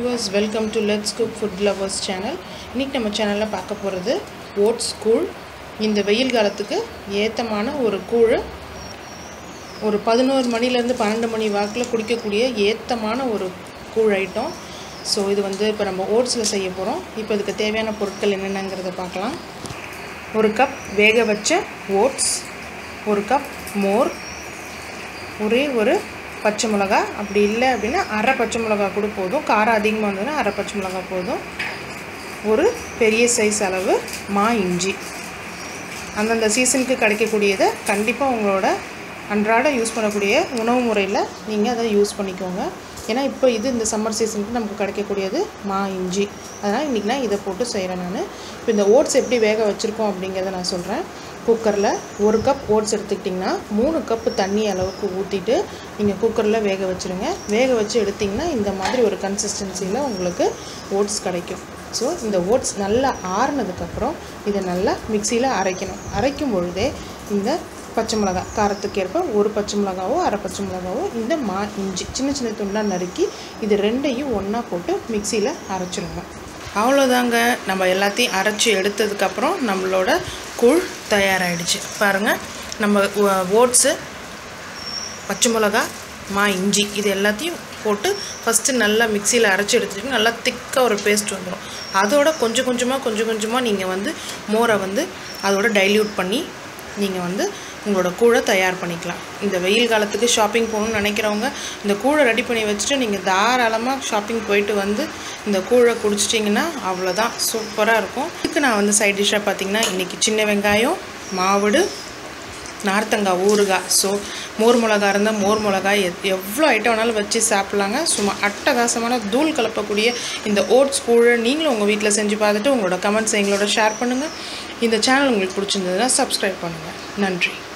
viewers welcome to let's cook food lovers channel இன்றைக்கி நம்ம சேனலில் பார்க்க போகிறது ஓட்ஸ் கூழ் இந்த வெயில் காலத்துக்கு ஏத்தமான ஒரு கூழ் ஒரு பதினோரு மணிலேருந்து பன்னெண்டு மணி வாக்கில் குடிக்கக்கூடிய ஏத்தமான ஒரு கூழ் ஐட்டம் ஸோ இது வந்து இப்போ நம்ம ஓட்ஸில் செய்ய போகிறோம் இப்போ இதுக்கு தேவையான பொருட்கள் என்னென்னங்கிறத பார்க்கலாம் ஒரு கப் வேக வச்ச ஓட்ஸ் ஒரு கப் மோர் ஒரே ஒரு பச்சை மிளகா அப்படி இல்லை அப்படின்னா அரை பச்சை மிளகா கூட போதும் காரம் அதிகமாக இருந்ததுன்னா அரை பச்சை மிளகா போதும் ஒரு பெரிய சைஸ் அளவு மா இஞ்சி அந்தந்த சீசனுக்கு கிடைக்கக்கூடியதை கண்டிப்பாக உங்களோட அன்றாட யூஸ் பண்ணக்கூடிய உணவு முறையில் நீங்கள் அதை யூஸ் பண்ணிக்கோங்க ஏன்னா இப்போ இது இந்த சம்மர் சீசனுக்கு நமக்கு கிடைக்கக்கூடியது மா இஞ்சி அதனால் இன்றைக்கி நான் இதை போட்டு செய்கிறேன் நான் இப்போ இந்த ஓட்ஸ் எப்படி வேக வச்சுருக்கோம் அப்படிங்கிறத நான் சொல்கிறேன் குக்கரில் ஒரு கப் ஓட்ஸ் எடுத்துக்கிட்டிங்கன்னா மூணு கப்பு தண்ணி அளவுக்கு ஊற்றிட்டு நீங்கள் குக்கரில் வேக வச்சுருங்க வேக வச்சு எடுத்திங்கன்னா இந்த மாதிரி ஒரு கன்சிஸ்டன்சியில் உங்களுக்கு ஓட்ஸ் கிடைக்கும் ஸோ இந்த ஓட்ஸ் நல்லா ஆறுனதுக்கப்புறம் இதை நல்லா மிக்சியில் அரைக்கணும் அரைக்கும் பொழுதே இந்த பச்சை மிளகா காரத்துக்கு ஏற்ப ஒரு பச்சை மிளகாவோ அரை பச்சை மிளகாவோ இந்த மா இஞ்சி சின்ன சின்ன துண்டாக நறுக்கி இது ரெண்டையும் ஒன்றா போட்டு மிக்சியில் அரைச்சிருங்க அவ்வளோதாங்க நம்ம எல்லாத்தையும் அரைச்சி எடுத்ததுக்கப்புறம் நம்மளோட கூழ் தயாராகிடுச்சு பாருங்கள் நம்ம ஓட்ஸு பச்சை மிளகா மா இஞ்சி இது எல்லாத்தையும் போட்டு ஃபஸ்ட்டு நல்லா மிக்சியில் அரைச்சி எடுத்துட்டு நல்லா திக்காக ஒரு பேஸ்ட் வந்துடும் அதோட கொஞ்சம் கொஞ்சமாக கொஞ்சம் கொஞ்சமாக நீங்கள் வந்து மோரை வந்து அதோட டைல்யூட் பண்ணி நீங்கள் வந்து உங்களோட கூழை தயார் பண்ணிக்கலாம் இந்த வெயில் காலத்துக்கு ஷாப்பிங் போகணும்னு நினைக்கிறவங்க இந்த கூழை ரெடி பண்ணி வச்சுட்டு நீங்கள் தாராளமாக ஷாப்பிங் போயிட்டு வந்து இந்த கூழை குடிச்சிட்டிங்கன்னா அவ்வளோதான் சூப்பராக இருக்கும் இதுக்கு நான் வந்து சைட் டிஷ்ஷாக பார்த்தீங்கன்னா இன்றைக்கி சின்ன வெங்காயம் மாவுடு நார்த்தங்காய் ஊறுகாய் ஸோ மோர் மிளகா இருந்தால் மோர் மிளகாய் எத் எவ்வளோ ஐட்டம் வேணாலும் வச்சு சாப்பிட்லாங்க சும்மா அட்டகாசமான தூள் கலப்பக்கூடிய இந்த ஓட்ஸ் கூழை நீங்களும் உங்கள் வீட்டில் செஞ்சு பார்த்துட்டு உங்களோட கமெண்ட்ஸ் எங்களோட ஷேர் பண்ணுங்கள் இந்த சேனல் உங்களுக்கு பிடிச்சிருந்ததுன்னா சப்ஸ்கிரைப் பண்ணுங்கள் நன்றி